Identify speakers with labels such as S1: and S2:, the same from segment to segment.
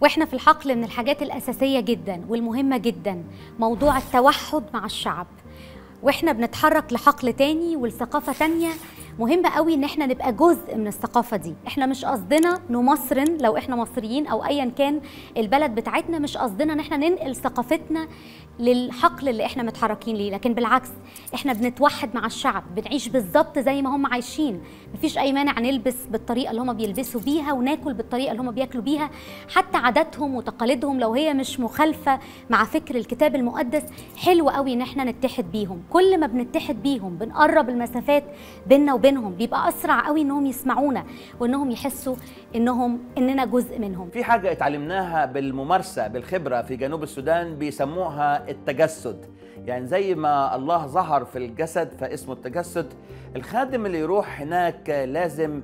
S1: واحنا في الحقل من الحاجات الاساسيه جدا والمهمه جدا موضوع التوحد مع الشعب واحنا بنتحرك لحقل تاني ولثقافه تانيه مهم قوي ان احنا نبقى جزء من الثقافه دي احنا مش قصدنا نمصرن لو احنا مصريين او ايا كان البلد بتاعتنا مش قصدنا ان احنا ننقل ثقافتنا للحقل اللي احنا متحركين ليه لكن بالعكس احنا بنتوحد مع الشعب بنعيش بالظبط زي ما هم عايشين مفيش اي مانع نلبس بالطريقه اللي هم بيلبسوا بيها وناكل بالطريقه اللي هم بياكلوا بيها حتى عاداتهم وتقاليدهم لو هي مش مخالفه مع فكر الكتاب المقدس حلو قوي ان احنا نتحد بيهم كل ما بنتحد بيهم بنقرب المسافات بيننا وبينهم بيبقى اسرع قوي انهم يسمعونا وانهم يحسوا انهم اننا جزء منهم
S2: في حاجة اتعلمناها بالممارسة بالخبرة في جنوب السودان بيسموها التجسد يعني زي ما الله ظهر في الجسد فاسمه التجسد الخادم اللي يروح هناك لازم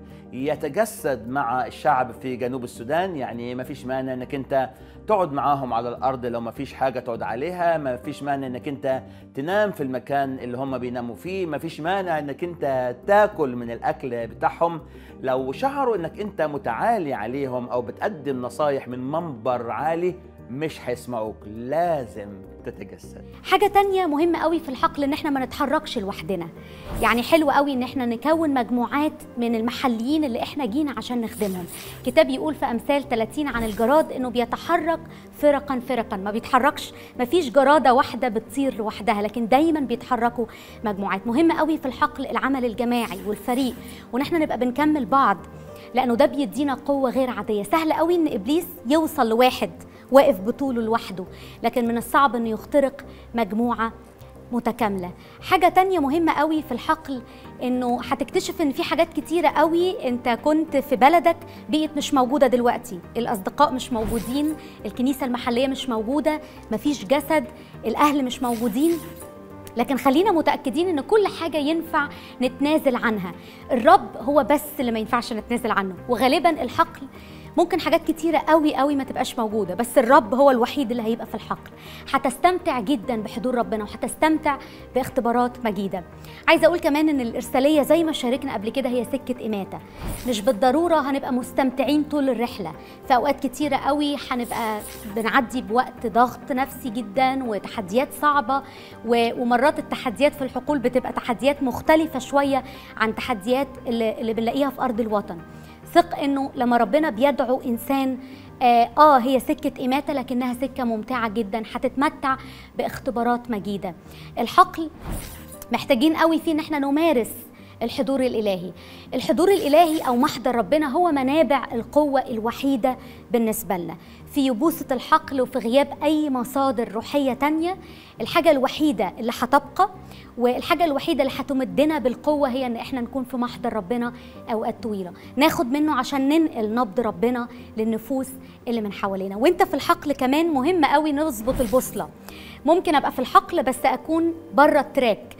S2: يتجسد مع الشعب في جنوب السودان يعني ما فيش مانع انك انت تقعد معاهم على الارض لو ما فيش حاجه تقعد عليها ما فيش مانع انك انت تنام في المكان اللي هم بيناموا فيه ما فيش مانع انك انت تاكل من الاكل بتاعهم لو شعروا انك انت متعالي عليهم او بتقدم نصايح من منبر عالي مش هيسمعوك لازم تتجسد
S1: حاجة تانية مهمة قوي في الحقل ان احنا ما نتحركش لوحدنا يعني حلو قوي ان احنا نكون مجموعات من المحليين اللي احنا جينا عشان نخدمهم كتاب يقول في امثال 30 عن الجراد انه بيتحرك فرقا فرقا ما بيتحركش ما فيش جرادة واحدة بتطير لوحدها لكن دايما بيتحركوا مجموعات مهم قوي في الحقل العمل الجماعي والفريق وان احنا نبقى بنكمل بعض لانه ده بيدينا قوة غير عادية سهل قوي ان ابليس يوصل لواحد واقف بطوله لوحده لكن من الصعب انه يخترق مجموعه متكامله حاجه تانية مهمه قوي في الحقل انه هتكتشف ان في حاجات كتيره قوي انت كنت في بلدك بقت مش موجوده دلوقتي الاصدقاء مش موجودين الكنيسه المحليه مش موجوده مفيش جسد الاهل مش موجودين لكن خلينا متاكدين ان كل حاجه ينفع نتنازل عنها الرب هو بس اللي ما ينفعش نتنازل عنه وغالبا الحقل ممكن حاجات كتيرة قوي قوي ما تبقاش موجودة بس الرب هو الوحيد اللي هيبقى في الحقل هتستمتع جدا بحضور ربنا وهتستمتع باختبارات مجيدة عايزة أقول كمان إن الإرسالية زي ما شاركنا قبل كده هي سكة إماتة مش بالضرورة هنبقى مستمتعين طول الرحلة في أوقات كتيرة قوي هنبقى بنعدي بوقت ضغط نفسي جدا وتحديات صعبة ومرات التحديات في الحقول بتبقى تحديات مختلفة شوية عن تحديات اللي, اللي بنلاقيها في أرض الوطن ثق انه لما ربنا بيدعو انسان آه, اه هي سكه اماته لكنها سكه ممتعه جدا هتتمتع باختبارات مجيده الحقل محتاجين قوي فيه ان احنا نمارس الحضور الالهي الحضور الالهي او محضر ربنا هو منابع القوه الوحيده بالنسبه لنا في يبوسه الحقل وفي غياب اي مصادر روحيه تانية الحاجه الوحيده اللي هتبقى والحاجه الوحيده اللي هتمدنا بالقوه هي ان احنا نكون في محضر ربنا اوقات طويله ناخد منه عشان ننقل نبض ربنا للنفوس اللي من حوالينا وانت في الحقل كمان مهم قوي نظبط البوصله ممكن ابقى في الحقل بس اكون بره التراك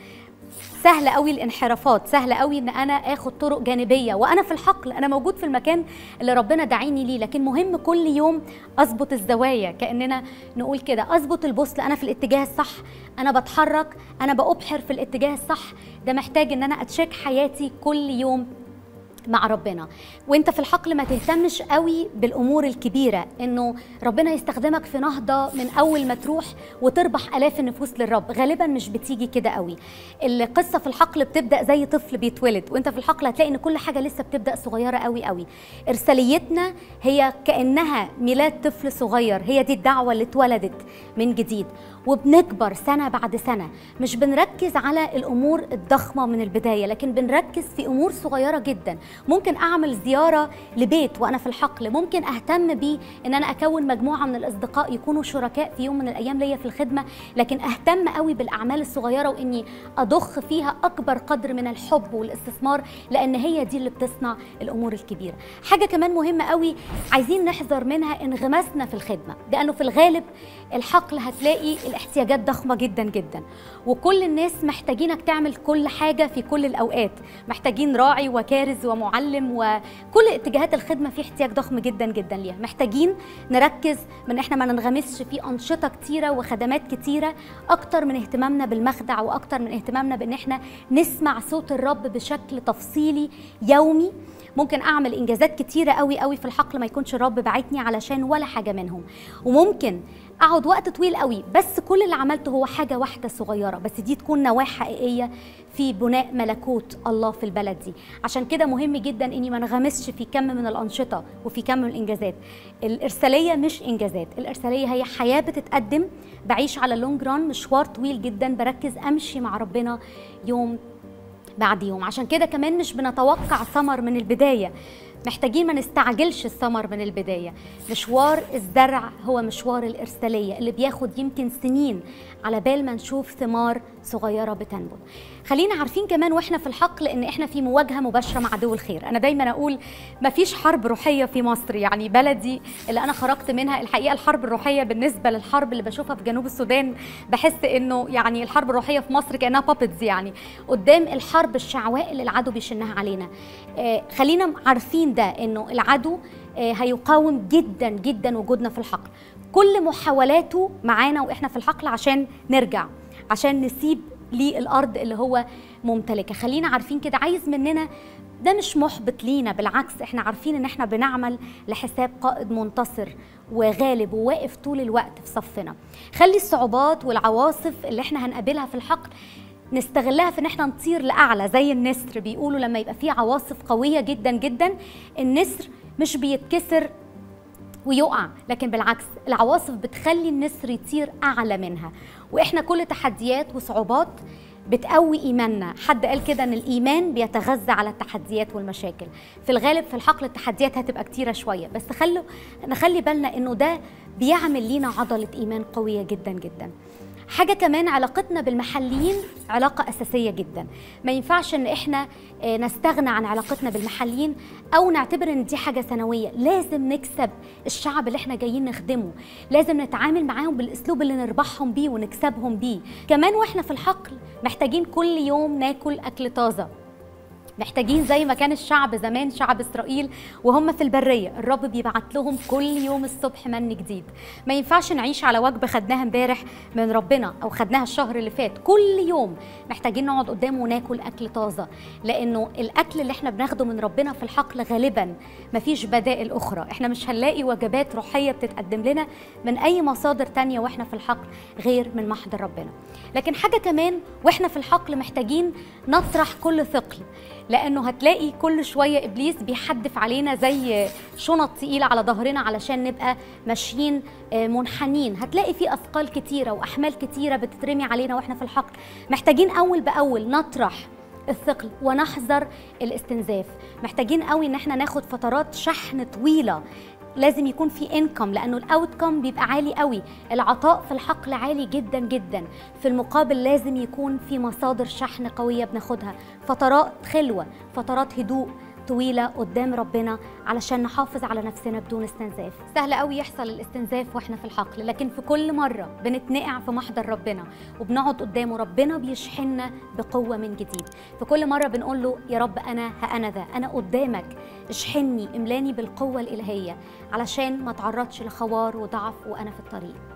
S1: سهل قوي الانحرافات سهل قوي ان انا اخد طرق جانبيه وانا في الحقل انا موجود في المكان اللي ربنا دعيني ليه لكن مهم كل يوم اظبط الزوايا كاننا نقول كده اظبط البوصله انا في الاتجاه الصح انا بتحرك انا بأبحر في الاتجاه الصح ده محتاج ان انا اتشيك حياتي كل يوم مع ربنا وانت في الحقل ما تهتمش قوي بالامور الكبيره انه ربنا يستخدمك في نهضه من اول ما تروح وتربح الاف النفوس للرب غالبا مش بتيجي كده قوي القصه في الحقل بتبدا زي طفل بيتولد وانت في الحقل هتلاقي ان كل حاجه لسه بتبدا صغيره قوي قوي ارساليتنا هي كانها ميلاد طفل صغير هي دي الدعوه اللي اتولدت من جديد وبنكبر سنه بعد سنه مش بنركز على الامور الضخمه من البدايه لكن بنركز في امور صغيره جدا ممكن اعمل زياره لبيت وانا في الحقل ممكن اهتم بيه ان انا اكون مجموعه من الاصدقاء يكونوا شركاء في يوم من الايام ليا في الخدمه لكن اهتم قوي بالاعمال الصغيره واني اضخ فيها اكبر قدر من الحب والاستثمار لان هي دي اللي بتصنع الامور الكبيره حاجه كمان مهمه قوي عايزين نحذر منها انغماسنا في الخدمه لانه في الغالب الحقل هتلاقي الاحتياجات ضخمه جدا جدا وكل الناس محتاجينك تعمل كل حاجه في كل الاوقات محتاجين راعي وكارز ومعلم وكل اتجاهات الخدمه في احتياج ضخم جدا جدا ليها محتاجين نركز من احنا ما ننغمسش في انشطه كتيره وخدمات كتيره اكتر من اهتمامنا بالمخدع واكتر من اهتمامنا بان احنا نسمع صوت الرب بشكل تفصيلي يومي ممكن اعمل انجازات كتيره قوي قوي في الحقل ما يكونش الرب باعتني علشان ولا حاجه منهم وممكن اقعد وقت طويل قوي بس كل اللي عملته هو حاجه واحده صغيره بس دي تكون نواه حقيقيه في بناء ملكوت الله في البلد دي عشان كده مهم جدا اني ما انغمسش في كم من الانشطه وفي كم من الانجازات الارساليه مش انجازات الارساليه هي حياه بتتقدم بعيش على اللونج ران مشوار طويل جدا بركز امشي مع ربنا يوم بعد يوم عشان كده كمان مش بنتوقع ثمر من البدايه محتاجين ما نستعجلش الثمر من البدايه مشوار الزرع هو مشوار الارساليه اللي بياخد يمكن سنين على بال ما نشوف ثمار صغيره بتنبت خلينا عارفين كمان واحنا في الحقل ان احنا في مواجهه مباشره مع عدو الخير انا دايما اقول ما فيش حرب روحيه في مصر يعني بلدي اللي انا خرجت منها الحقيقه الحرب الروحيه بالنسبه للحرب اللي بشوفها في جنوب السودان بحس انه يعني الحرب الروحيه في مصر كانها بابتز يعني قدام الحرب الشعواء اللي العدو بيشنها علينا آه خلينا عارفين ده انه العدو آه هيقاوم جدا جدا وجودنا في الحقل كل محاولاته معانا واحنا في الحقل عشان نرجع عشان نسيب للارض اللي هو ممتلكه خلينا عارفين كده عايز مننا ده مش محبط لينا بالعكس احنا عارفين ان احنا بنعمل لحساب قائد منتصر وغالب وواقف طول الوقت في صفنا خلي الصعوبات والعواصف اللي احنا هنقابلها في الحقل نستغلها في ان احنا نطير لاعلى زي النسر بيقولوا لما يبقى في عواصف قويه جدا جدا النسر مش بيتكسر ويقع لكن بالعكس العواصف بتخلي النسر يطير اعلى منها واحنا كل تحديات وصعوبات بتقوي ايماننا حد قال كده ان الايمان بيتغذى على التحديات والمشاكل في الغالب في الحقل التحديات هتبقى كتيره شويه بس خلوا نخلي بالنا انه ده بيعمل لينا عضله ايمان قويه جدا جدا حاجه كمان علاقتنا بالمحليين علاقه اساسيه جدا ما ينفعش ان احنا نستغنى عن علاقتنا بالمحليين او نعتبر ان دي حاجه ثانويه لازم نكسب الشعب اللي احنا جايين نخدمه لازم نتعامل معاهم بالاسلوب اللي نربحهم بيه ونكسبهم بيه كمان واحنا في الحقل محتاجين كل يوم ناكل اكل طازه محتاجين زي ما كان الشعب زمان شعب اسرائيل وهم في البريه الرب بيبعت لهم كل يوم الصبح من جديد ما ينفعش نعيش على وجبه خدناها امبارح من ربنا او خدناها الشهر اللي فات كل يوم محتاجين نقعد قدامه وناكل اكل طازه لانه الاكل اللي احنا بناخده من ربنا في الحقل غالبا ما فيش بدائل اخرى احنا مش هنلاقي وجبات روحيه بتتقدم لنا من اي مصادر تانية واحنا في الحقل غير من محضر ربنا لكن حاجه كمان واحنا في الحقل محتاجين نطرح كل ثقل لانه هتلاقي كل شويه ابليس بيحدف علينا زي شنط تقيله على ظهرنا علشان نبقى ماشيين منحنين هتلاقي في اثقال كتيره واحمال كتيره بتترمي علينا واحنا في الحقل محتاجين اول باول نطرح الثقل ونحذر الاستنزاف محتاجين قوي ان احنا ناخد فترات شحن طويله لازم يكون في انكم لانه الاوتكم بيبقى عالي قوي العطاء في الحقل عالي جدا جدا في المقابل لازم يكون في مصادر شحن قويه بناخدها فترات خلوه فترات هدوء طويلة قدام ربنا علشان نحافظ على نفسنا بدون استنزاف سهل قوي يحصل الاستنزاف واحنا في الحقل لكن في كل مرة بنتنقع في محضر ربنا وبنقعد قدامه ربنا بيشحننا بقوة من جديد في كل مرة بنقول له يا رب أنا ها أنا ذا أنا قدامك اشحني املاني بالقوة الإلهية علشان ما تعرضش لخوار وضعف وأنا في الطريق